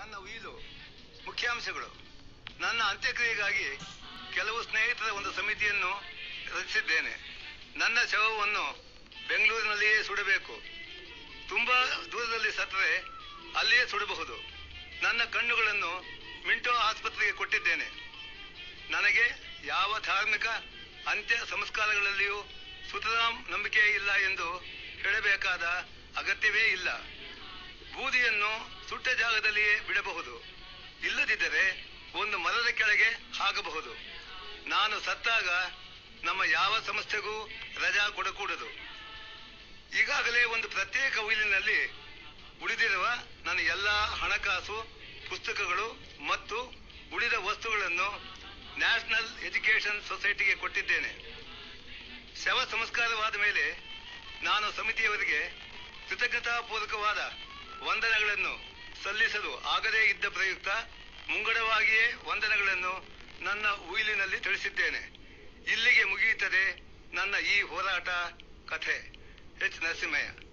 ನನ್ನ ಉಯಿಲು ಮುಖ್ಯಾಂಶಗಳು ನನ್ನ ಅಂತ್ಯಕ್ರಿಯೆಗಾಗಿ ಕೆಲವು ಸ್ನೇಹಿತರ ಒಂದು ಸಮಿತಿಯನ್ನು ರಚಿಸಿದ್ದೇನೆ ನನ್ನ ಶವವನ್ನು ಬೆಂಗಳೂರಿನಲ್ಲಿಯೇ ಸುಡಬೇಕು ತುಂಬಾ ದೂರದಲ್ಲಿ ಸತ್ತರೆ ಅಲ್ಲಿಯೇ ಸುಡಬಹುದು ನನ್ನ ಕಣ್ಣುಗಳನ್ನು ಮಿಂಟೋ ಆಸ್ಪತ್ರೆಗೆ ಕೊಟ್ಟಿದ್ದೇನೆ ನನಗೆ ಯಾವ ಧಾರ್ಮಿಕ ಅಂತ್ಯ ಸಂಸ್ಕಾರಗಳಲ್ಲಿಯೂ ಸುತರಾಮ್ ನಂಬಿಕೆ ಇಲ್ಲ ಎಂದು ಹೇಳಬೇಕಾದ ಅಗತ್ಯವೇ ಇಲ್ಲ ಬೂದಿಯನ್ನು ಸುಟ್ಟ ಜಾಗದಲ್ಲಿಯೇ ಬಿಡಬಹುದು ಇಲ್ಲದಿದ್ದರೆ ಒಂದು ಮರದ ಕೆಳಗೆ ಹಾಕಬಹುದು ನಾನು ಸತ್ತಾಗ ನಮ್ಮ ಯಾವ ಸಂಸ್ಥೆಗೂ ರಜಾ ಕೊಡಕೂಡದು ಈಗಾಗಲೇ ಒಂದು ಪ್ರತ್ಯೇಕ ಉಯಿಲಿನಲ್ಲಿ ಉಳಿದಿರುವ ನನ್ನ ಎಲ್ಲ ಹಣಕಾಸು ಪುಸ್ತಕಗಳು ಮತ್ತು ಉಳಿದ ವಸ್ತುಗಳನ್ನು ನ್ಯಾಷನಲ್ ಎಜುಕೇಷನ್ ಸೊಸೈಟಿಗೆ ಕೊಟ್ಟಿದ್ದೇನೆ ಶವ ಸಂಸ್ಕಾರವಾದ ಮೇಲೆ ನಾನು ಸಮಿತಿಯವರಿಗೆ ಕೃತಜ್ಞತಾಪೂರ್ವಕವಾದ ವಂದನೆಗಳನ್ನು ಸಲ್ಲಿಸಲು ಆಗದೇ ಇದ್ದ ಪ್ರಯುಕ್ತ ಮುಂಗಡವಾಗಿಯೇ ವಂದನೆಗಳನ್ನು ನನ್ನ ಉಯಿಲಿನಲ್ಲಿ ತಿಳಿಸಿದ್ದೇನೆ ಇಲ್ಲಿಗೆ ಮುಗಿಯುತ್ತದೆ ನನ್ನ ಈ ಹೋರಾಟ ಕಥೆ ಎಚ್ ನರಸಿಂಹಯ್ಯ